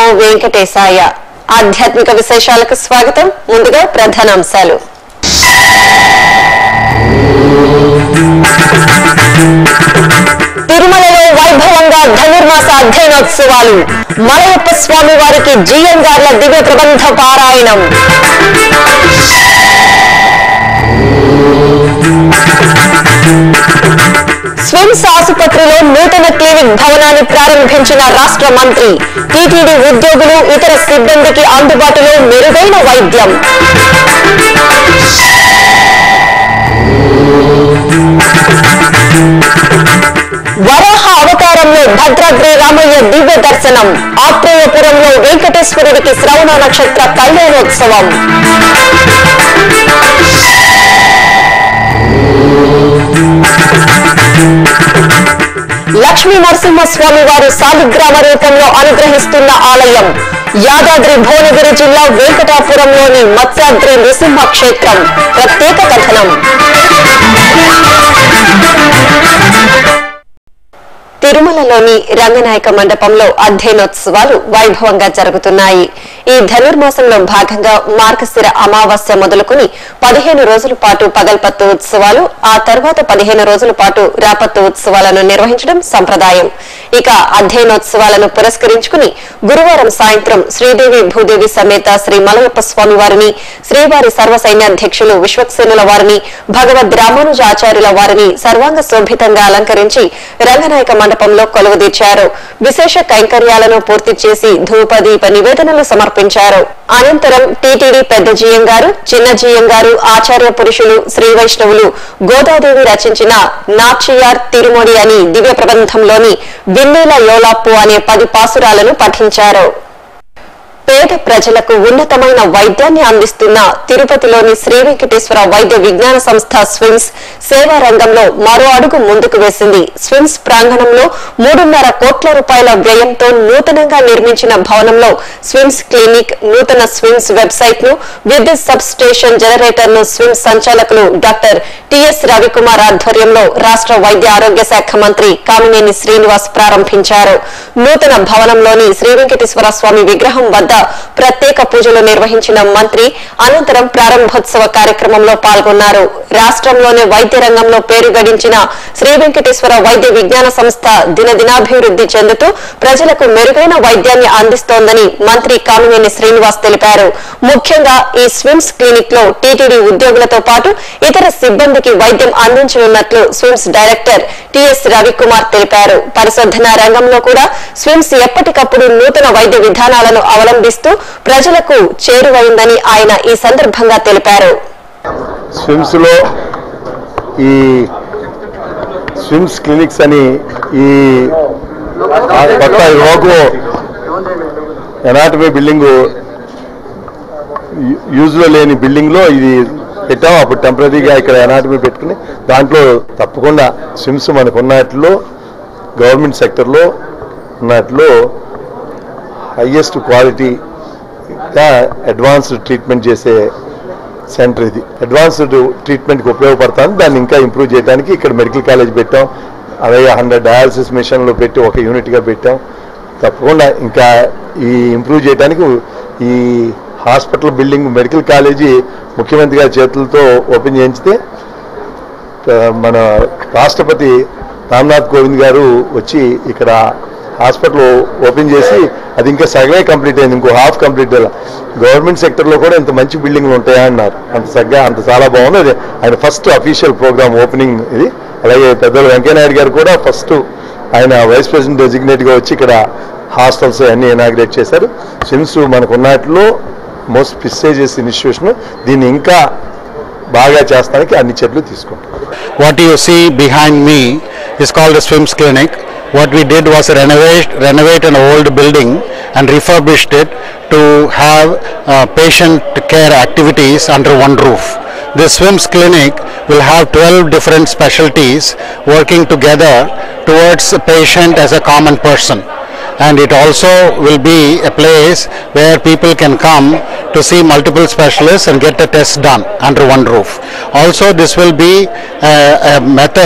వెంకటేశాయ ఆధ్యాత్మిక విశేషాలకు స్వాగతం ముందుగా ప్రధానాంశాలు తిరుమలలో వైభవంగా ధనుర్మాస అధ్యయనోత్సవాలు మలయప్ప స్వామి వారికి జీఎంగార్ల దివ్య ప్రబంధ పారాయణం స్విమ్స్ ఆసుపత్రిలో నూతన క్లినిక్ భవనాన్ని ప్రారంభించిన రాష్ట్ర మంత్రి టీటీడీ ఉద్యోగులు ఇతర సిబ్బందికి అందుబాటులో మెరుగైన వైద్యం వరాహ అవతారంలో భద్రాద్రి రామయ్య దివ్య దర్శనం ఆత్రేయపురంలో వెంకటేశ్వరుడికి శ్రవణ నక్షత్ర కళ్యాణోత్సవం లక్ష్మీ నరసింహస్వామి వారు సాలిగ్రామ రూపంలో అనుగ్రహిస్తున్న ఆలయం యాదాద్రి భువనగిరి జిల్లా వెంకటాపురంలోని మత్స్యాద్రి నృసింహ క్షేత్రం ప్రత్యేక కథనం తిరుమలలోని రంగనాయక మండపంలో అధ్యయనోత్సవాలు వైభవంగా జరుగుతున్నాయి ఈ ధనుర్మాసంలో భాగంగా మార్గశిర అమావాస్య మొదలుకుని పదిహేను రోజుల పాటు పగల్పత్తు ఉత్సవాలు ఆ తర్వాత పదిహేను రోజుల పాటు రాపత్తు ఉత్సవాలను నిర్వహించడం సంప్రదాయం ఇక అధ్యయనోత్సవాలను పురస్కరించుకుని గురువారం సాయంత్రం శ్రీదేవి భూదేవి సమేత శ్రీ మలయప్ప స్వామి వారిని శ్రీవారి సర్వసైన్యాధ్యక్షులు విశ్వక్సేనుల వారిని భగవద్ రామానుజాచార్యుల వారిని సర్వాంగ శోభితంగా అలంకరించి రంగనాయక మండపంలో కొలువుదీర్చారు విశేష కైంకర్యాలను పూర్తి చేసి ధూపదీప నివేదనలు సమర్పించారు అనంతరం టీటీడీ పెద్ద జీఎం గారు చిన్న జీఎం గారు ఆచార్య పురుషులు శ్రీ వైష్ణవులు గోదాదేవి రచించిన నాచియార్ తిరుమొడి అని దివ్య ప్రబంధంలోని విన్నీల యోలాప్పు అనే పది పాసురాలను పఠించారు పేద ప్రజలకు ఉన్నతమైన వైద్యాన్ని అందిస్తున్న తిరుపతిలోని శ్రీ వెంకటేశ్వర వైద్య విజ్ఞాన సంస్థ స్విమ్స్ సేవా రంగంలో మరో అడుగు ముందుకు వేసింది స్విమ్స్ ప్రాంగణంలో మూడున్నర కోట్ల రూపాయల వ్యయంతో నూతనంగా నిర్మించిన భవనంలో స్విమ్స్ క్లినిక్ నూతన స్విమ్స్ వెబ్సైట్ ను విద్యుత్ సబ్ స్టేషన్ జనరేటర్ ను స్విమ్స్ సంచాలకులు డాక్టర్ టిఎస్ రవికుమార్ ఆధ్వర్యంలో రాష్ట్ర వైద్య ఆరోగ్య శాఖ మంత్రి కామినేని శ్రీనివాస్ ప్రారంభించారు నూతన భవనంలోని శ్రీ వెంకటేశ్వర స్వామి విగ్రహం వద్ద ప్రత్యేక పూజలు నిర్వహించిన మంత్రి అనంతరం ప్రారంభోత్సవ కార్యక్రమంలో పాల్గొన్నారు రాష్ట్రంలోనే వైద్య రంగంలో పేరు గడించిన శ్రీ వెంకటేశ్వర వైద్య విజ్ఞాన సంస్థ దినదినాభివృద్ధి చెందుతూ ప్రజలకు మెరుగైన వైద్యాన్ని అందిస్తోందని మంత్రి కామినేని శ్రీనివాస్ తెలిపారు ముఖ్యంగా ఈ స్విమ్స్ క్లినిక్ లో టీటీడీ ఉద్యోగులతో పాటు ఇతర సిబ్బందికి వైద్యం అందించనున్నట్లు స్విమ్స్ డైరెక్టర్ టిఎస్ రవికుమార్ తెలిపారు పరిశోధన రంగంలో కూడా స్విమ్స్ ఎప్పటికప్పుడు నూతన వైద్య విధానాలను అవలంబిస్తూ ప్రజలకు చేరువైందని ఆయన ఈ సందర్భంగా తెలిపారు స్విమ్స్లో ఈ స్విమ్స్ క్లినిక్స్ అని ఈ ఆ కొత్త రోగో ఎనాటమీ బిల్డింగ్ యూజ్లో లేని బిల్డింగ్లో ఇది పెట్టాం అప్పుడు టెంపరీగా ఇక్కడ ఎనాటమీ పెట్టుకుని దాంట్లో తప్పకుండా స్విమ్స్ మనకు ఉన్నట్లో గవర్నమెంట్ సెక్టర్లో ఉన్నట్లో హయ్యెస్ట్ క్వాలిటీగా అడ్వాన్స్డ్ ట్రీట్మెంట్ చేసే సెంటర్ ఇది అడ్వాన్స్డ్ ట్రీట్మెంట్కి ఉపయోగపడుతుంది దాన్ని ఇంకా ఇంప్రూవ్ చేయడానికి ఇక్కడ మెడికల్ కాలేజ్ పెట్టాం అలాగే హండ్రెడ్ డయాలసిస్ మిషన్లు పెట్టి ఒక యూనిట్గా పెట్టాం తప్పకుండా ఇంకా ఈ ఇంప్రూవ్ చేయడానికి ఈ హాస్పిటల్ బిల్డింగ్ మెడికల్ కాలేజీ ముఖ్యమంత్రి గారి చేతులతో ఓపెన్ చేయించితే ఆ, మన రాష్ట్రపతి రామ్నాథ్ కోవింద్ గారు వచ్చి ఇక్కడ హాస్పిటల్ ఓపెన్ చేసి అది ఇంకా సగమే కంప్లీట్ అయింది ఇంకో హాఫ్ కంప్లీట్ అయ్యాల గవర్నమెంట్ సెక్టర్లో కూడా ఇంత మంచి బిల్డింగ్లు ఉంటాయా అన్నారు అంత సగ్గా అంత చాలా బాగుంది అది ఆయన ఫస్ట్ అఫీషియల్ ప్రోగ్రామ్ ఓపెనింగ్ ఇది అలాగే పెద్దలు వెంకయ్యనాయుడు గారు కూడా ఫస్ట్ ఆయన వైస్ ప్రెసిడెంట్ డెసిగ్నేట్గా వచ్చి ఇక్కడ హాస్టల్స్ అన్ని ఇనాగ్రేట్ చేశారు సిమ్స్ మనకు ఉన్నట్లో మోస్ట్ ప్రిస్టేజియస్ ఇన్స్టిట్యూషన్ దీన్ని ఇంకా బాగా చేస్తానికి అన్ని చర్యలు తీసుకుంటాం What you see behind me is called a SWIMS clinic. What we did was renovate, renovate an old building and refurbished it to have uh, patient care activities under one roof. This SWIMS clinic will have 12 different specialties working together towards the patient as a common person. and it also will be a place where people can come to see multiple specialists and get a test done under one roof. Also, this will be a, a method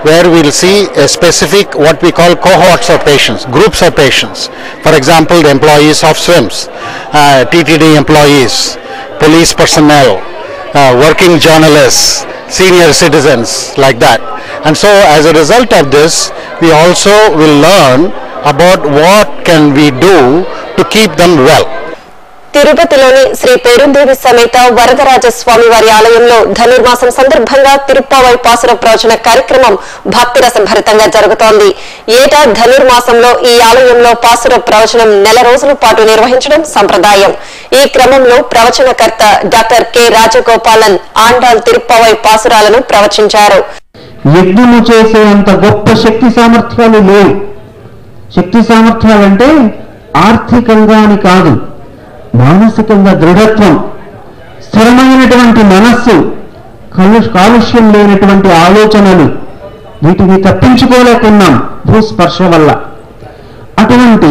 where we'll see a specific what we call cohorts of patients, groups of patients. For example, the employees of SWIMS, uh, TTD employees, police personnel, uh, working journalists, senior citizens, like that. And so as a result of this, we also will learn about what can we do to keep them well. తిరుపతిలోని శ్రీ పేరుందేవి సమేత వరదరాజ స్వామి వారి ఆలయంలో ధనుర్మాసం సందర్భంగా తిరుప్పావై పాసుర ప్రవచన కార్యక్రమం భక్తిరస భరితంగా జరుగుతోంది ఏటా ధనుర్మాసంలో ఈ ఆలయంలో పాసుర ప్రవచనం నెల రోజుల పాటు నిర్వహించడం సంప్రదాయం ఈ క్రమంలో ప్రవచనకర్త డాక్టర్ కె రాజగోపాలన్ ఆండాల్ తిరుప్పావై పాసురాలను ప్రవచించారు యజ్ఞము చేసే అంత గొప్ప శక్తి సామర్థ్యాలు లేవు శక్తి సామర్థ్యాలంటే ఆర్థికంగా అని కాదు మానసికంగా దృఢత్వం స్థిరమైనటువంటి మనస్సు కలు కాలుష్యం లేనటువంటి ఆలోచనలు వీటిని తప్పించుకోలేకున్నాం భూస్పర్శ వల్ల అటువంటి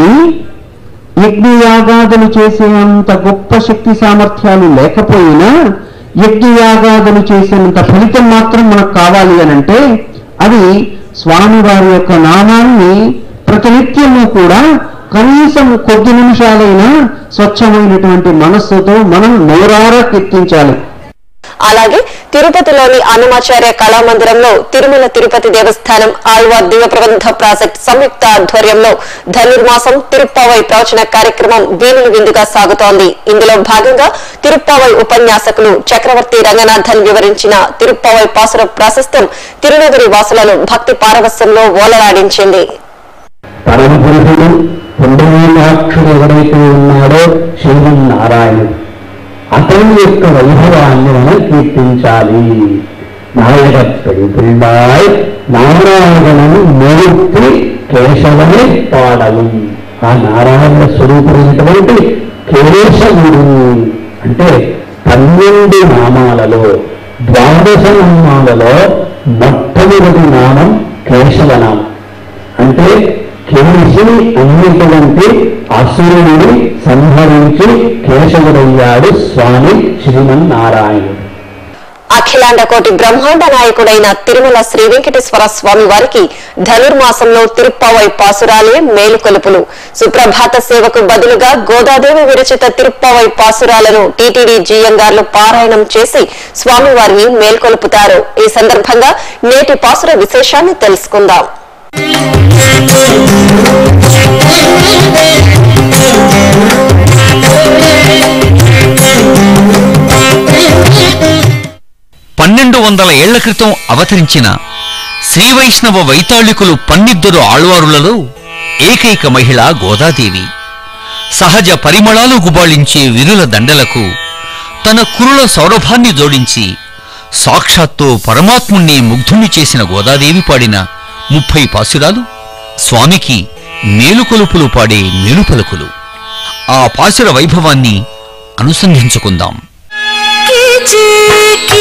యజ్ఞయాగాదులు చేసే అంత గొప్ప శక్తి సామర్థ్యాలు లేకపోయినా యజ్ఞయాగాదులు చేసేంత ఫలితం మాత్రం మనకు కావాలి అని అంటే అది స్వామివారి యొక్క నామాన్ని ప్రతినిత్యము కూడా కనీసం కొద్ది నిమిషాలైనా స్వచ్ఛమైనటువంటి మనస్సుతో మనం నోరారా కీర్తించాలి అలాగే తిరుపతిలోని అన్నమాచార్య కళామందిరంలో తిరుమల తిరుపతి దేవస్థానం ఆళ్వార్ దివ్య ప్రబంధ ప్రాజెక్ట్ సంయుక్త ఆధ్వర్యంలో ధనుర్మాసం తిరుప్పావై ప్రవచన కార్యక్రమం వీణులు విందుగా సాగుతోంది ఇందులో భాగంగా తిరుప్పావై ఉపన్యాసకులు చక్రవర్తి రంగనాథన్ వివరించిన తిరుప్పావై పాసుర ప్రాశస్త్యం తిరునగరి వాసులను భక్తి పారవస్యంలో ఓలలాడించింది పరమపురుషుడు పుండరీకాక్షుడు ఎవరైతే ఉన్నాడో శ్రీమన్నారాయణుడు అతని యొక్క వైభవాన్ని మనం కీర్తించాలి నాయక పెళ్ళాయ్ నారాయణను మూర్తి కేశవని పాడలు ఆ నారాయణ స్వరూపమైనటువంటి కేశవుడు అంటే పన్నెండు నామాలలో ద్వాదశ నామాలలో మొట్టమొదటి నామం కేశవనామం అంటే కేసి అన్నిటువంటి అసురుడిని సంహరించి కేశవుడయ్యాడు స్వామి శ్రీమన్నారాయణుడు అఖిలాండ కోటి బ్రహ్మాండ నాయకుడైన తిరుమల శ్రీ వెంకటేశ్వర స్వామి వారికి ధనుర్మాసంలో తిరుప్పావై పాసురాలే మేలుకొలుపులు సుప్రభాత సేవకు బదులుగా గోదాదేవి విరచిత తిరుప్పావై పాసురాలను టీటీడీ జీఎంగార్లు పారాయణం చేసి స్వామివారిని మేల్కొలుపుతారు ఈ సందర్భంగా నేటి పాసుర విశేషాన్ని తెలుసుకుందాం పన్నెండు వందల ఏళ్ల క్రితం అవతరించిన శ్రీ వైష్ణవ వైతాళికులు పన్నిద్దరు ఆళ్వారులలో ఏకైక మహిళ గోదాదేవి సహజ పరిమళాలు గుబాళించే విరుల దండలకు తన కురుల సౌరభాన్ని జోడించి సాక్షాత్తు పరమాత్ముణ్ణి ముగ్ధుణ్ణి చేసిన గోదాదేవి పాడిన ముప్పై పాసురాలు స్వామికి మేలుకొలుపులు పాడే మేలుపలుకులు ఆ పాసుర వైభవాన్ని అనుసంధించుకుందాం கிச்சிக்கி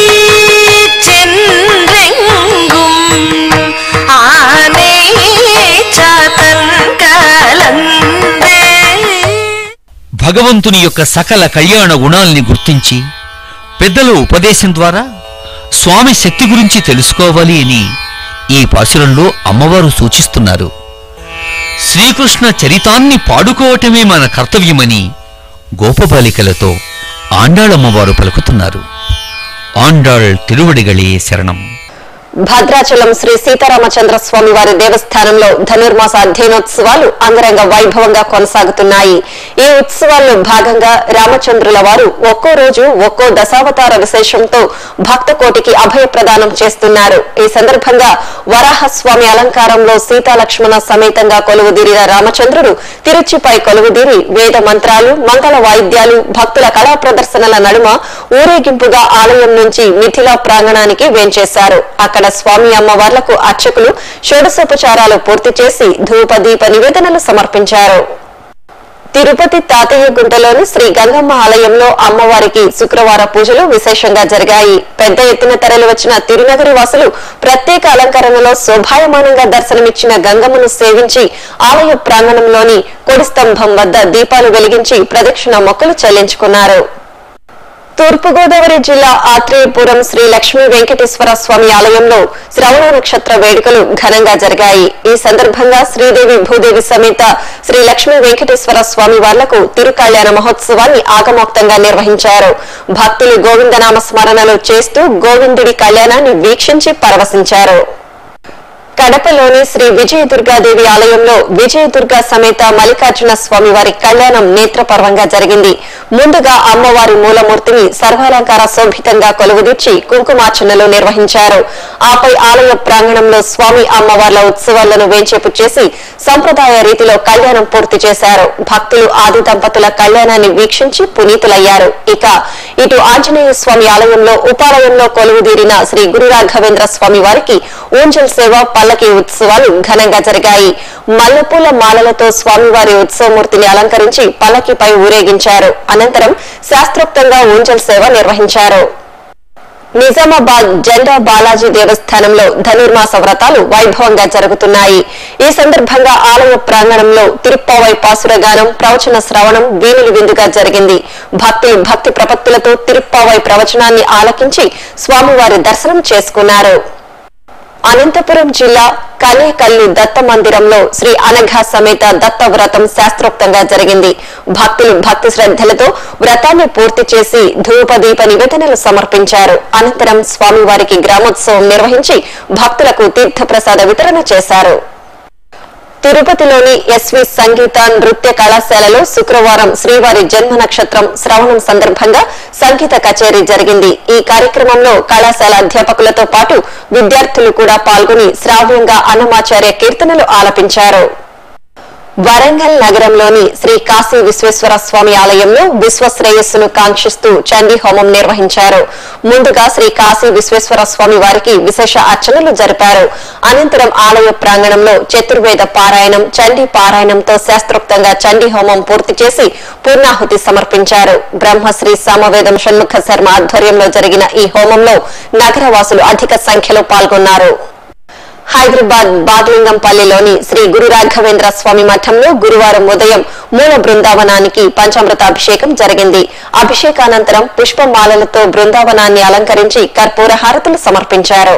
சென்றெங்கும் ஆனை சாத்தன் கலந்தே భగవంతుని యొక్క సకల కళ్యాణ గుణాల్ని గుర్తించి పెద్దల ఉపదేశం ద్వారా స్వామి శక్తి గురించి తెలుసుకోవాలి అని ఈ పాసురంలో అమ్మవారు సూచిస్తున్నారు శ్రీకృష్ణ చరితాన్ని పాడుకోవటమే మన కర్తవ్యమని గోపబాలికలతో ఆండాళమ్మవారు పలుకుతున్నారు ఆండాళ్ తిరువడిగళే శరణం భద్రాచలం శ్రీ సీతారామచంద్ర స్వామి వారి దేవస్థానంలో ధనుర్మాస అధ్యయనోత్సవాలు అంగరంగ వైభవంగా కొనసాగుతున్నాయి ఈ ఉత్సవాల్లో భాగంగా రామచంద్రుల వారు ఒక్కో రోజు ఒక్కో దశావతార విశేషంతో భక్త కోటికి అభయ ప్రదానం చేస్తున్నారు ఈ సందర్భంగా వరాహస్వామి అలంకారంలో సీతాలక్ష్మణ సమేతంగా కొలువుదీరిన రామచంద్రుడు తిరుచిపై కొలువుదీరి వేద మంత్రాలు మంగళ వాయిద్యాలు భక్తుల కళా ప్రదర్శనల నడుమ ఊరేగింపుగా ఆలయం నుంచి మిథిలా ప్రాంగణానికి వేంచేశారు అక్కడ స్వామి అమ్మవార్లకు అర్చకులు షోడశోపచారాలు పూర్తి చేసి ధూప దీప నివేదనలు సమర్పించారు తిరుపతి తాతయ్య గుంటలోని శ్రీ గంగమ్మ ఆలయంలో అమ్మవారికి శుక్రవార పూజలు విశేషంగా జరిగాయి పెద్ద ఎత్తున తరలి వచ్చిన తిరునగరి వాసులు ప్రత్యేక అలంకరణలో శోభాయమానంగా దర్శనమిచ్చిన గంగమ్మను సేవించి ఆలయ ప్రాంగణంలోని కొడి స్తంభం వద్ద దీపాలు వెలిగించి ప్రదక్షిణ మొక్కలు చెల్లించుకున్నారు తూర్పుగోదావరి జిల్లా ఆత్రేయపురం శ్రీ లక్ష్మీ వెంకటేశ్వర స్వామి ఆలయంలో శ్రవణ నక్షత్ర వేడుకలు ఘనంగా జరిగాయి ఈ సందర్భంగా శ్రీదేవి భూదేవి సమేత శ్రీ లక్ష్మీ వెంకటేశ్వర స్వామి వార్లకు తిరుకళ్యాణ మహోత్సవాన్ని ఆగమోక్తంగా నిర్వహించారు భక్తులు గోవిందనామ స్మరణలు చేస్తూ గోవిందుడి కళ్యాణాన్ని వీక్షించి పరవశించారు కడపలోని శ్రీ విజయదుర్గాదేవి ఆలయంలో విజయదుర్గా సమేత మల్లికార్జున స్వామి వారి కళ్యాణం నేత్రపర్వంగా జరిగింది ముందుగా అమ్మవారి మూలమూర్తిని సర్వాలంకార శోభితంగా కొలువుదీర్చి కుంకుమార్చనలు నిర్వహించారు ఆపై ఆలయ ప్రాంగణంలో స్వామి అమ్మవార్ల ఉత్సవాలను వేంచేపు చేసి సంప్రదాయ రీతిలో కళ్యాణం పూర్తి చేశారు భక్తులు ఆది దంపతుల కళ్యాణాన్ని వీక్షించి పునీతులయ్యారు ఇక ఇటు ఆంజనేయ స్వామి ఆలయంలో ఉపాలయంలో కొలువుదీరిన శ్రీ గురు రాఘవేంద్ర స్వామి వారికి ఊంజల్ సేవ పల్లకి ఉత్సవాలు ఘనంగా జరిగాయి మల్లెపూల మాలలతో స్వామివారి ఉత్సవమూర్తిని అలంకరించి పల్లకిపై ఊరేగించారు అనంతరం శాస్త్రోక్తంగా ఊంజల్ సేవ నిర్వహించారు నిజామాబాద్ జెండా బాలాజీ దేవస్థానంలో ధనుర్మాస వ్రతాలు వైభవంగా జరుగుతున్నాయి ఈ సందర్భంగా ఆలయ ప్రాంగణంలో తిరుప్పావై పాసురగానం ప్రవచన శ్రవణం వీణులు విందుగా జరిగింది భక్తులు భక్తి ప్రపత్తులతో తిరుప్పావై ప్రవచనాన్ని ఆలకించి స్వామివారి దర్శనం చేసుకున్నారు అనంతపురం జిల్లా కనేకల్లు దత్త మందిరంలో శ్రీ అనఘ సమేత దత్త వ్రతం శాస్త్రోక్తంగా జరిగింది భక్తులు భక్తి శ్రద్ధలతో వ్రతాన్ని పూర్తి చేసి ధూపదీప నివేదనలు సమర్పించారు అనంతరం స్వామివారికి గ్రామోత్సవం నిర్వహించి భక్తులకు తీర్థప్రసాద వితరణ చేశారు తిరుపతిలోని ఎస్వి సంగీత నృత్య కళాశాలలో శుక్రవారం శ్రీవారి జన్మ నక్షత్రం శ్రవణం సందర్భంగా సంగీత కచేరీ జరిగింది ఈ కార్యక్రమంలో కళాశాల అధ్యాపకులతో పాటు విద్యార్థులు కూడా పాల్గొని శ్రావ్యంగా అన్నమాచార్య కీర్తనలు ఆలపించారు వరంగల్ నగరంలోని శ్రీ కాశీ విశ్వేశ్వర స్వామి ఆలయంలో విశ్వశ్రేయస్సును కాంక్షిస్తూ చండీ హోమం నిర్వహించారు ముందుగా శ్రీ కాశీ విశ్వేశ్వర స్వామి వారికి విశేష అర్చనలు జరిపారు అనంతరం ఆలయ ప్రాంగణంలో చతుర్వేద పారాయణం చండీ పారాయణంతో శాస్త్రోక్తంగా చండీ హోమం పూర్తి చేసి పూర్ణాహుతి సమర్పించారు బ్రహ్మశ్రీ సామవేదం షణ్ముఖ శర్మ ఆధ్వర్యంలో జరిగిన ఈ హోమంలో నగరవాసులు అధిక సంఖ్యలో పాల్గొన్నారు హైదరాబాద్ బాగ్లింగంపల్లిలోని శ్రీ గురు రాఘవేంద్ర స్వామి మఠంలో గురువారం ఉదయం మూల బృందావనానికి పంచామృత అభిషేకం జరిగింది అభిషేకానంతరం పుష్పమాలలతో బృందావనాన్ని అలంకరించి కర్పూర హారతులు సమర్పించారు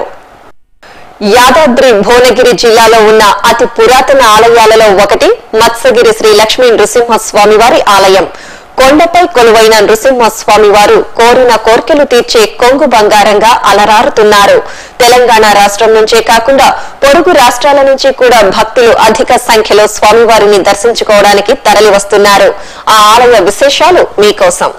యాదాద్రి భువనగిరి జిల్లాలో ఉన్న అతి పురాతన ఆలయాలలో ఒకటి మత్స్యగిరి శ్రీ లక్ష్మీ నృసింహస్వామి వారి ఆలయం కొండపై కొలువైన నృసింహస్వామి వారు కోరిన కోర్కెలు తీర్చే కొంగు బంగారంగా అలరారుతున్నారు తెలంగాణ రాష్ట్రం నుంచే కాకుండా పొరుగు రాష్ట్రాల నుంచి కూడా భక్తులు అధిక సంఖ్యలో స్వామివారిని దర్శించుకోవడానికి తరలి వస్తున్నారు ఆ ఆలయ విశేషాలు మీకోసం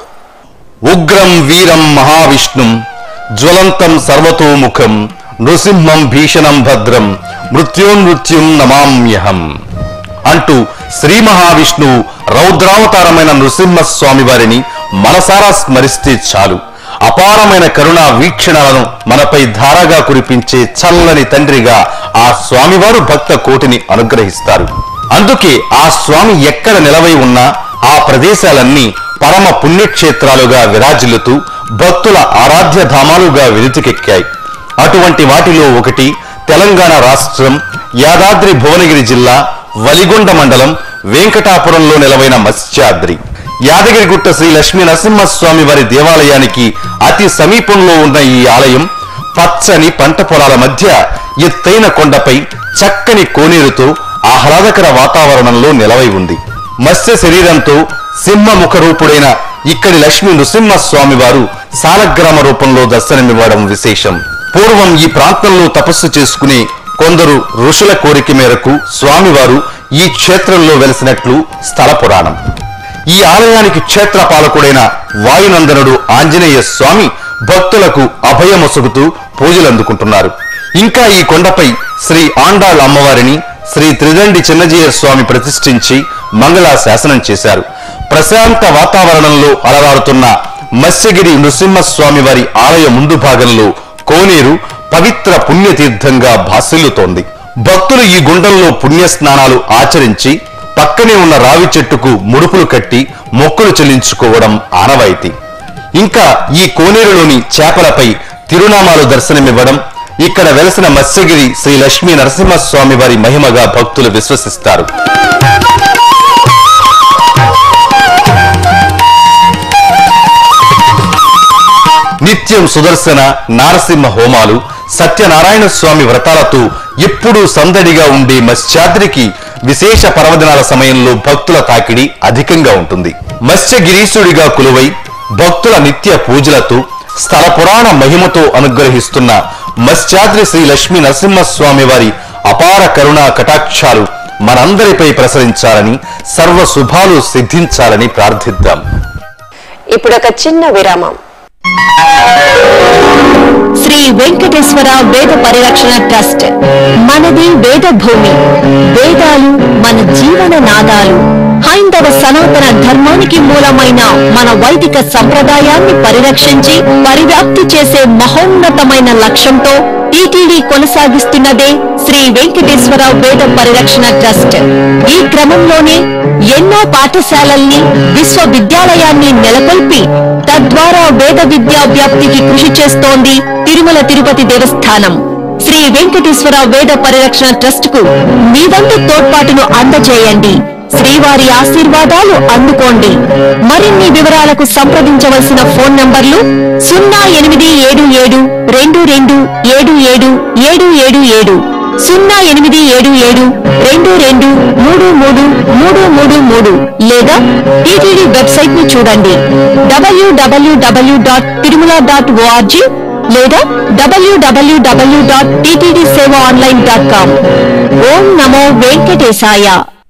ఉగ్రం వీరం మహావిష్ణుం జ్వలంతం సర్వతోముఖం నృసింహం భీషణం భద్రం మృత్యోన్మృత్యుం నమామ్యహం అంటూ శ్రీ మహావిష్ణువు రౌద్రావతారమైన నృసింహస్వామి వారిని మనసారా స్మరిస్తే చాలు అపారమైన కరుణా వీక్షణలను మనపై ధారగా కురిపించే చల్లని తండ్రిగా ఆ స్వామివారు భక్త కోటిని అనుగ్రహిస్తారు అందుకే ఆ స్వామి ఎక్కడ నిలవై ఉన్నా ఆ ప్రదేశాలన్నీ పరమ పుణ్యక్షేత్రాలుగా విరాజిల్లుతూ భక్తుల ఆరాధ్య ధామాలుగా వెలుతుకెక్కాయి అటువంటి వాటిలో ఒకటి తెలంగాణ రాష్ట్రం యాదాద్రి భువనగిరి జిల్లా వలిగొండ మండలం వెంకటాపురంలో నిలవైన మత్స్యాద్రి యాదగిరిగుట్ట శ్రీ లక్ష్మీ నరసింహస్వామి వారి దేవాలయానికి అతి సమీపంలో ఉన్న ఈ ఆలయం పచ్చని పంట పొలాల మధ్య ఎత్తైన కొండపై చక్కని కోనేరుతో ఆహ్లాదకర వాతావరణంలో నిలవై ఉంది మత్స్య శరీరంతో సింహముఖ రూపుడైన ఇక్కడి లక్ష్మీ నృసింహస్వామి వారు సాలగ్రామ రూపంలో దర్శనమివ్వడం విశేషం పూర్వం ఈ ప్రాంతంలో తపస్సు చేసుకునే కొందరు ఋషుల కోరిక మేరకు స్వామివారు ఈ క్షేత్రంలో వెలిసినట్లు స్థల పురాణం ఈ ఆలయానికి క్షేత్ర పాలకుడైన వాయునందనుడు ఆంజనేయ స్వామి భక్తులకు అభయమొసగుతూ పూజలు అందుకుంటున్నారు ఇంకా ఈ కొండపై శ్రీ ఆండాళ్ అమ్మవారిని శ్రీ త్రిదండి చిన్నజీయ స్వామి ప్రతిష్ఠించి మంగళ శాసనం చేశారు ప్రశాంత వాతావరణంలో అలరారుతున్న మత్స్యగిరి నృసింహస్వామి వారి ఆలయ ముందు భాగంలో కోనేరు పవిత్ర పుణ్యతీర్థంగా భాసిల్లుతోంది భక్తులు ఈ గుండంలో పుణ్య స్నానాలు ఆచరించి పక్కనే ఉన్న రావి చెట్టుకు ముడుపులు కట్టి మొక్కులు చెల్లించుకోవడం ఆనవాయితీ ఇంకా ఈ కోనేరులోని చేపలపై తిరునామాలు దర్శనమివ్వడం ఇక్కడ వెలసిన మత్స్యగిరి శ్రీ లక్ష్మీ నరసింహస్వామి వారి మహిమగా భక్తులు విశ్వసిస్తారు నిత్యం సుదర్శన నారసింహ హోమాలు సత్యనారాయణ స్వామి వ్రతాలతో ఎప్పుడూ సందడిగా ఉండే మత్స్యాద్రికి విశేష పర్వదినాల సమయంలో భక్తుల తాకిడి అధికంగా ఉంటుంది మత్స్యగిరీశుడిగా కొలువై భక్తుల నిత్య పూజలతో స్థల పురాణ మహిమతో అనుగ్రహిస్తున్న మత్స్యాద్రి శ్రీ లక్ష్మీ నరసింహస్వామి వారి అపార కరుణా కటాక్షాలు మనందరిపై ప్రసరించాలని సర్వ శుభాలు సిద్ధించాలని ప్రార్థిద్దాం ఇప్పుడు ఒక చిన్న విరామం శ్రీ వెంకటేశ్వర వేద పరిరక్షణ ట్రస్ట్ మనది వేద భూమి వేదాలు మన జీవన నాదాలు హైందవ సనాతన ధర్మానికి మూలమైన మన వైదిక సంప్రదాయాన్ని పరిరక్షించి పరివ్యాప్తి చేసే మహోన్నతమైన లక్ష్యంతో టీటీడీ కొనసాగిస్తున్నదే శ్రీ వెంకటేశ్వర వేద పరిరక్షణ ట్రస్ట్ ఈ క్రమంలోనే ఎన్నో పాఠశాలల్ని విశ్వవిద్యాలయాన్ని నెలకొల్పి తద్వారా వేద విద్యా వ్యాప్తికి కృషి చేస్తోంది తిరుమల తిరుపతి దేవస్థానం శ్రీ వెంకటేశ్వర వేద పరిరక్షణ ట్రస్ట్ కు మీ వంతు తోడ్పాటును అందజేయండి శ్రీవారి ఆశీర్వాదాలు అందుకోండి మరిన్ని వివరాలకు సంప్రదించవలసిన ఫోన్ నంబర్లు సున్నా ఎనిమిది ఏడు ఏడు రెండు రెండు ఏడు ఏడు ఏడు ఏడు ఏడు సున్నా ఎనిమిది ఏడు ఏడు రెండు రెండు మూడు మూడు మూడు మూడు మూడు లేదా టీటీడీ వెబ్సైట్ ని చూడండి W W W dot Tirumala dot O R G లేదా W W W dot TTD Seva online dot com ఓం నమో వెంకటేశాయ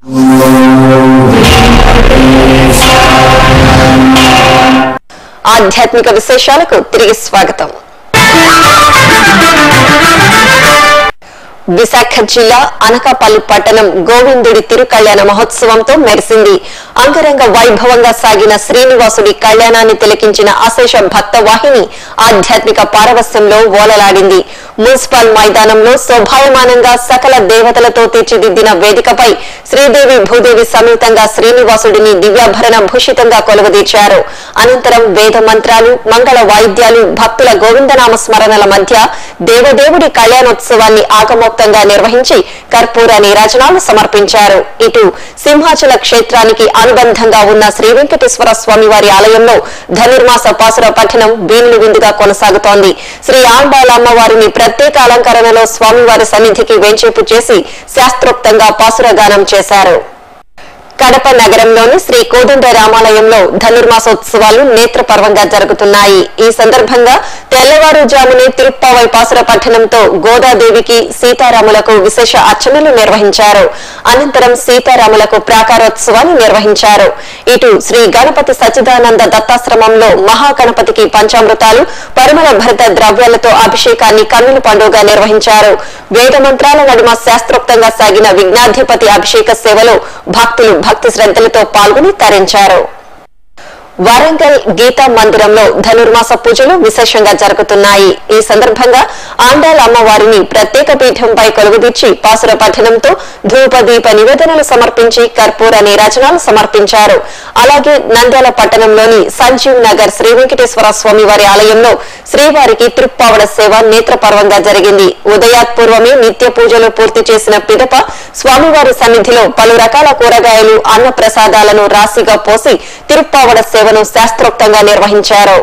ఆధ్యాత్మిక విశేషాలకు తిరిగి స్వాగతం విశాఖ జిల్లా అనకాపల్లి పట్టణం గోవిందుడి తిరుకళ్యాణ మహోత్సవంతో మెరిసింది అంగరంగ వైభవంగా సాగిన శ్రీనివాసుడి కళ్యాణాన్ని తిలకించిన అశేష భక్త వాహిని ఆధ్యాత్మిక పారవస్యంలో ఓలలాడింది మున్సిపల్ మైదానంలో శోభాయమానంగా సకల దేవతలతో తీర్చిదిద్దిన వేదికపై శ్రీదేవి భూదేవి సమేతంగా శ్రీనివాసుడిని దివ్యాభరణ భూషితంగా కొలువుదీర్చారు అనంతరం వేద మంత్రాలు మంగళ వాయిద్యాలు భక్తుల గోవిందనామ స్మరణల మధ్య దేవదేవుడి కళ్యాణోత్సవాన్ని ఆగమోక్తంగా నిర్వహించి కర్పూర నీరాజనాలు సమర్పించారు ఇటు సింహాచల క్షేత్రానికి అనుబంధంగా ఉన్న శ్రీ వెంకటేశ్వర స్వామి వారి ఆలయంలో ధనుర్మాస పాసుర పఠనం వీణులు విందుగా కొనసాగుతోంది శ్రీ ఆంబాల అమ్మవారిని ప్రత్యేక అలంకరణలో స్వామివారి సన్నిధికి వెంచేపు చేసి శాస్త్రోక్తంగా పాసురగానం చేశారు కడప నగరంలోని శ్రీ కోదండ రామాలయంలో ధనుర్మాసోత్సవాలు నేత్రపర్వంగా జరుగుతున్నాయి ఈ సందర్భంగా తెల్లవారుజామునే తిరుప్పావై పాసుర పట్టణంతో గోదాదేవికి సీతారాములకు విశేష అర్చనలు నిర్వహించారు అనంతరం సీతారాములకు ప్రాకారోత్సవాలు నిర్వహించారు ఇటు శ్రీ గణపతి సచ్చిదానంద దత్తాశ్రమంలో మహాగణపతికి పంచామృతాలు పరిమళ భరిత ద్రవ్యాలతో అభిషేకాన్ని కన్నుల పండుగ నిర్వహించారు వేద మంత్రాల నడుమ శాస్త్రోక్తంగా సాగిన విఘ్నాధిపతి అభిషేక సేవలో భక్తులు భక్తి శ్రద్ధలతో పాల్గొని తరించారు వరంగల్ గీతా మందిరంలో ధనుర్మాస పూజలు విశేషంగా జరుగుతున్నాయి ఈ సందర్భంగా ఆండాల్ అమ్మవారిని ప్రత్యేక పీఠంపై కొలువుదీర్చి పాసుర పఠనంతో ధూప దీప నివేదనలు సమర్పించి కర్పూర నీరాజనాలు సమర్పించారు అలాగే నంద్యాల పట్టణంలోని సంజీవ్ నగర్ శ్రీ వెంకటేశ్వర స్వామి వారి ఆలయంలో శ్రీవారికి త్రిప్పావడ సేవ నేత్రపర్వంగా జరిగింది ఉదయాత్పూర్వమే నిత్య పూజలు పూర్తి చేసిన పిదప స్వామివారి సన్నిధిలో పలు రకాల కూరగాయలు అన్న ప్రసాదాలను రాశిగా పోసి తిరుప్పావడ సేవను శాస్త్రోక్తంగా నిర్వహించారు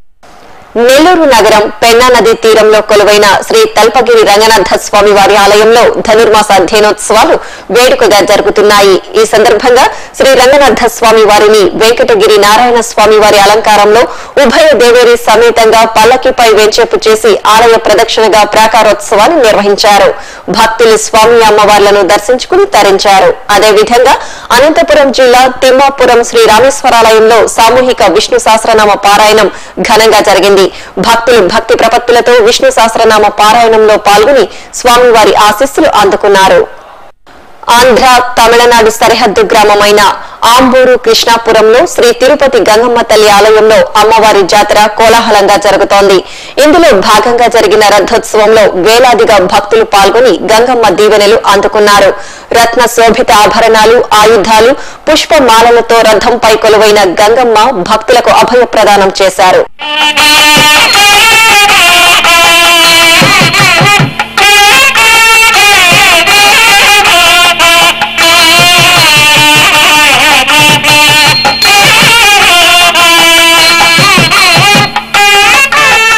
నెల్లూరు నగరం పెన్నా నది తీరంలో కొలువైన శ్రీ తల్పగిరి రంగనాథ స్వామి వారి ఆలయంలో ధనుర్మాస అధ్యయనోత్సవాలు వేడుకగా జరుగుతున్నాయి ఈ సందర్భంగా శ్రీ రంగనాథ స్వామి వారిని వెంకటగిరి నారాయణ స్వామి వారి అలంకారంలో ఉభయ దేవేరి సమేతంగా పల్లకిపై వెంచేపు చేసి ఆలయ ప్రదక్షిణగా ప్రాకారోత్సవాలు నిర్వహించారు భక్తులు స్వామి అమ్మవార్లను దర్శించుకుని తరించారు అదేవిధంగా అనంతపురం జిల్లా తిమ్మాపురం శ్రీ రామేశ్వరాలయంలో సామూహిక విష్ణు సహస్రనామ పారాయణం ఘనంగా జరిగింది భక్తులు భక్తి ప్రపత్తులతో విష్ణు సహస్రనామ పారాయణంలో పాల్గొని స్వామివారి ఆశీస్సులు అందుకున్నారు ఆంధ్ర తమిళనాడు సరిహద్దు గ్రామమైన ఆంబూరు కృష్ణాపురంలో శ్రీ తిరుపతి గంగమ్మ తల్లి ఆలయంలో అమ్మవారి జాతర కోలాహలంగా జరుగుతోంది ఇందులో భాగంగా జరిగిన రథోత్సవంలో వేలాదిగా భక్తులు పాల్గొని గంగమ్మ దీవెనలు అందుకున్నారు రత్న శోభిత ఆభరణాలు ఆయుధాలు పుష్పమాలలతో రథంపై కొలువైన గంగమ్మ భక్తులకు అభయ ప్రదానం చేశారు Thank you.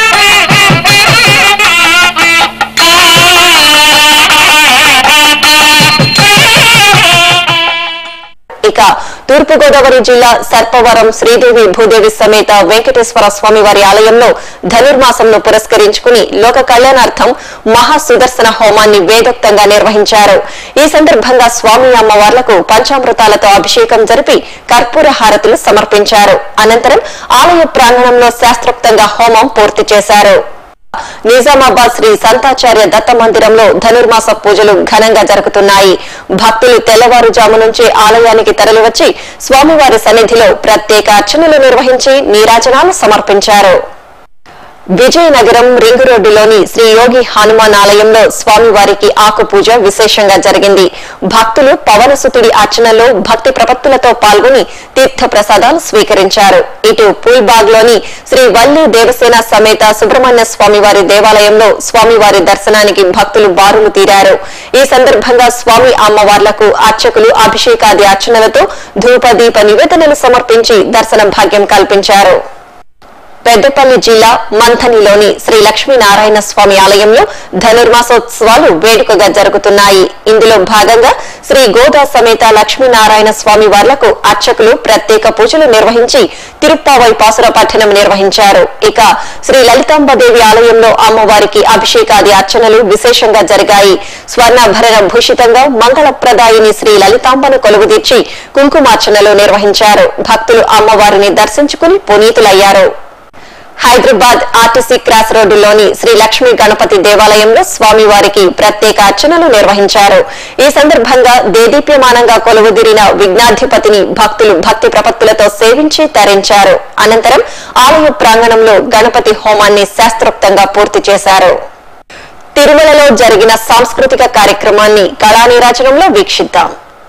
కాగా తూర్పుగోదావరి జిల్లా సర్పవరం శ్రీదేవి భూదేవి సమేత వెంకటేశ్వర స్వామి వారి ఆలయంలో ధనుర్మాసంను పురస్కరించుకుని లోక కళ్యాణార్థం మహా సుదర్శన హోమాన్ని వేదోక్తంగా నిర్వహించారు ఈ సందర్భంగా స్వామి అమ్మవార్లకు పంచామృతాలతో అభిషేకం జరిపి కర్పూర హారతులు సమర్పించారు అనంతరం ఆలయ ప్రాంగణంలో శాస్త్రోక్తంగా హోమం పూర్తి చేశారు నిజామాబాద్ శ్రీ సంతాచార్య దత్త మందిరంలో ధనుర్మాస పూజలు ఘనంగా జరుగుతున్నాయి భక్తులు తెల్లవారుజాము నుంచి ఆలయానికి తరలివచ్చి స్వామివారి సన్నిధిలో ప్రత్యేక అర్చనలు నిర్వహించి నీరాజనాలు సమర్పించారు విజయనగరం రింగ్ రోడ్డులోని శ్రీ యోగి హనుమాన్ ఆలయంలో స్వామివారికి ఆకు పూజ విశేషంగా జరిగింది భక్తులు పవనసుతుడి అర్చనలో భక్తి ప్రపత్తులతో పాల్గొని తీర్థ ప్రసాదాలు స్వీకరించారు ఇటు పూల్బాగ్ లోని శ్రీ వల్లి దేవసేన సమేత సుబ్రహ్మణ్య స్వామివారి దేవాలయంలో స్వామివారి దర్శనానికి భక్తులు బారులు తీరారు ఈ సందర్భంగా స్వామి అమ్మవార్లకు అర్చకులు అభిషేకాది అర్చనలతో ధూపదీప నివేదనలు సమర్పించి దర్శన భాగ్యం కల్పించారు పెద్దపల్లి జిల్లా మంథనిలోని శ్రీ లక్ష్మీనారాయణ స్వామి ఆలయంలో ధనుర్మాసోత్సవాలు వేడుకగా జరుగుతున్నాయి ఇందులో భాగంగా శ్రీ గోదా సమేత లక్ష్మీనారాయణ స్వామి వార్లకు అర్చకులు ప్రత్యేక పూజలు నిర్వహించి తిరుప్పావై పాసుర పఠనం నిర్వహించారు ఇక శ్రీ లలితాంబదేవి ఆలయంలో అమ్మవారికి అభిషేకాది అర్చనలు విశేషంగా జరిగాయి స్వర్ణాభరణ భూషితంగా మంగళప్రదాయిని శ్రీ లలితాంబను కొలువుదీర్చి కుంకుమార్చనలు నిర్వహించారు భక్తులు అమ్మవారిని దర్శించుకుని పునీతులయ్యారు హైదరాబాద్ ఆర్టీసీ క్రాస్ రోడ్డులోని శ్రీ లక్ష్మీ గణపతి దేవాలయంలో స్వామివారికి ప్రత్యేక అర్చనలు నిర్వహించారు ఈ సందర్భంగా దేదీప్యమానంగా కొలువుదిరిన విఘ్నాధిపతిని భక్తులు భక్తి ప్రపత్తులతో సేవించి తరించారు అనంతరం ఆలయ ప్రాంగణంలో గణపతి హోమాన్ని శాస్త్రోక్తంగా పూర్తి చేశారు తిరుమలలో జరిగిన సాంస్కృతిక కార్యక్రమాన్ని కళానీరాజనంలో వీక్షిద్దాం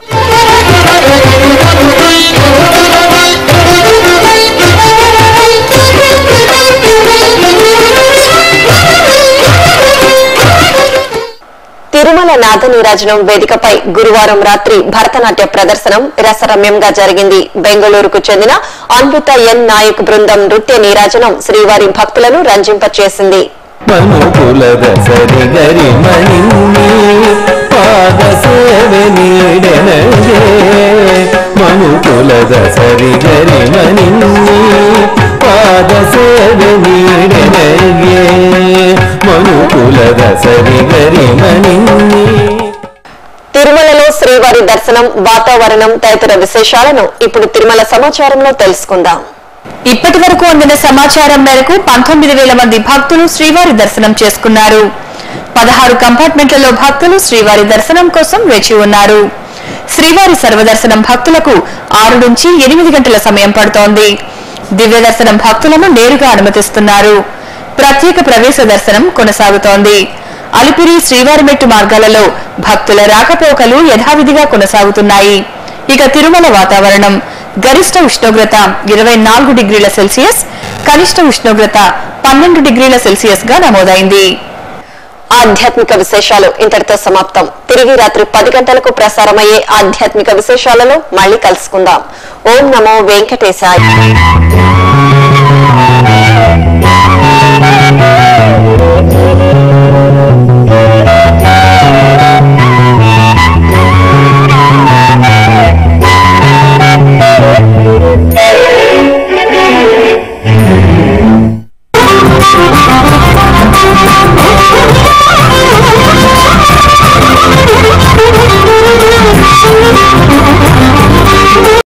తిరుమల నాద నీరాజనం వేదికపై గురువారం రాత్రి భరతనాట్య ప్రదర్శనం రసరమ్యంగా జరిగింది బెంగళూరుకు చెందిన అన్విత ఎన్ నాయక్ బృందం నృత్య నీరాజనం శ్రీవారి భక్తులను రంజింపచేసింది మనుకులద సరిగరి మణిని పాద సేవ నీడనగే మనుకులద సరిగరి మణిని పాద సేవ నీడనగే మనుకులద సరిగరి మణిని తిరుమలలో శ్రీవారి దర్శనం వాతావరణం తదితర విశేషాలను ఇప్పుడు తిరుమల సమాచారంలో తెలుసుకుందాం ఇప్పటి వరకు అందిన సమాచారం మేరకు పంతొమ్మిది వేల మంది భక్తులు శ్రీవారి దర్శనం చేసుకున్నారు పదహారు కంపార్ట్మెంట్లలో భక్తులు శ్రీవారి దర్శనం కోసం వేచి ఉన్నారు శ్రీవారి సర్వదర్శనం భక్తులకు ఆరు నుంచి ఎనిమిది గంటల సమయం పడుతోంది దివ్య దర్శనం భక్తులను నేరుగా అనుమతిస్తున్నారు ప్రత్యేక ప్రవేశ దర్శనం కొనసాగుతోంది అలిపిరి శ్రీవారిమెట్టు మార్గాలలో భక్తుల రాకపోకలు యథావిధిగా కొనసాగుతున్నాయి ఇక తిరుమల వాతావరణం గరిష్ట ఉష్ణోగ్రత ఇరవై నాలుగు డిగ్రీల సెల్సియస్ కనిష్ట ఉష్ణోగ్రత పన్నెండు డిగ్రీల సెల్సియస్ గా నమోదైంది ఆధ్యాత్మిక విశేషాలు ఇంతటితో సమాప్తం తిరిగి రాత్రి పది గంటలకు ప్రసారమయ్యే ఆధ్యాత్మిక విశేషాలలో మళ్ళీ కలుసుకుందాం ఓం నమో వెంకటేశాయ